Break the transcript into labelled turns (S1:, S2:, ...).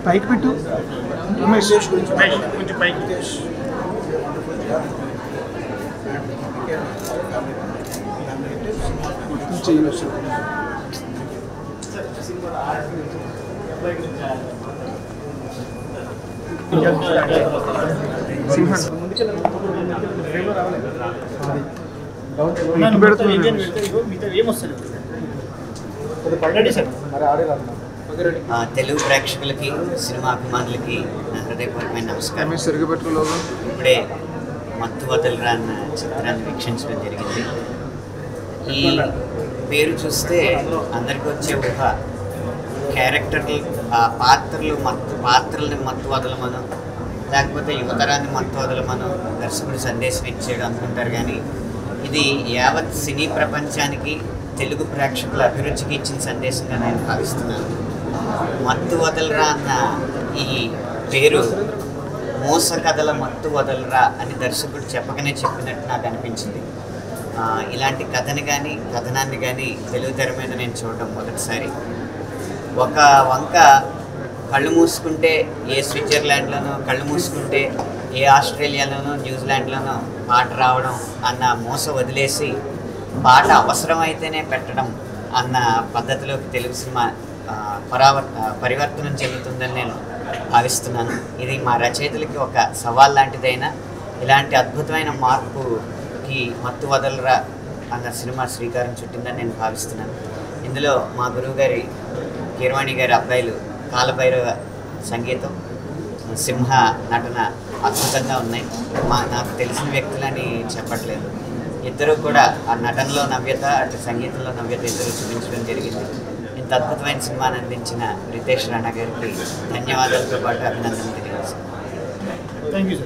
S1: పైకి పెట్టు రమేష్
S2: కొంచెం పైకి
S1: మొత్తం చేయవచ్చు సింహం ఇటు పెడుతున్నాను
S2: మీతో ఏమొస్తుంది రెడీ సార్
S3: ఆ, తెలుగు ప్రేక్షకులకి సినిమా అభిమానులకి నా హృదయపూర్వకమైన నమస్కారం
S1: రమేష్ సరిగ్గా పెట్టుకోలేదు
S3: ఇప్పుడే మత్తు వదలరా అన్న చిత్రాన్ని వీక్షించడం జరిగింది ఈ పేరు చూస్తే అందరికీ వచ్చే ఊహ క్యారెక్టర్లు ఆ పాత్రలు మత్తు పాత్రల్ని మత్తు వదలమను లేకపోతే యువతరాన్ని మత్తు వదలమను దర్శకుడు సందేశం ఇచ్చాడు అనుకుంటారు కానీ ఇది యావత్ సినీ ప్రపంచానికి తెలుగు ప్రేక్షకుల అభిరుచికి ఇచ్చిన సందేశంగా నేను భావిస్తున్నాను మత్తు వదలరా అన్న ఈ పేరు మోస కథల మత్తు వదలరా అని దర్శకుడు చెప్పకనే చెప్పినట్టు నాకు అనిపించింది ఆ, ఇలాంటి కథని కానీ కథనాన్ని కానీ తెలుగు తెర మీద నేను చూడడం మొదటిసారి ఒక వంక కళ్ళు మూసుకుంటే ఏ స్విట్జర్లాండ్లోనో కళ్ళు మూసుకుంటే ఏ ఆస్ట్రేలియాలోనో న్యూజిలాండ్లోనో పాట రావడం అన్న మోస వదిలేసి పాట అవసరమైతేనే పెట్టడం అన్న పద్ధతిలోకి తెలుగు సినిమా ఆ, పరావర్ ఆ, పరివర్తనం చెందుతుందని నేను భావిస్తున్నాను ఇది మా రచయితలకి ఒక సవాల్ లాంటిదైనా ఇలాంటి అద్భుతమైన మార్పుకి మత్తు వదలరా అన్న సినిమా శ్రీకారం చుట్టిందని నేను భావిస్తున్నాను ఇందులో మా గురువు గారి కీరవాణి గారి అబ్బాయిలు కాలభైరవ సంగీతం సింహ నటన అద్భుతంగా ఉన్నాయి మా నాకు తెలిసిన వ్యక్తులని చెప్పట్లేదు ఇద్దరు కూడా ఆ నటనలో నవ్యత అటు సంగీతంలో నవ్యత ఇద్దరు చూపించడం జరిగింది ఇంత అద్భుతమైన సినిమాని అందించిన రితేష్ రాణా గారికి ధన్యవాదాలతో పాటు అభినందనలు తెలియజేస్తాను
S2: థ్యాంక్ యూ సార్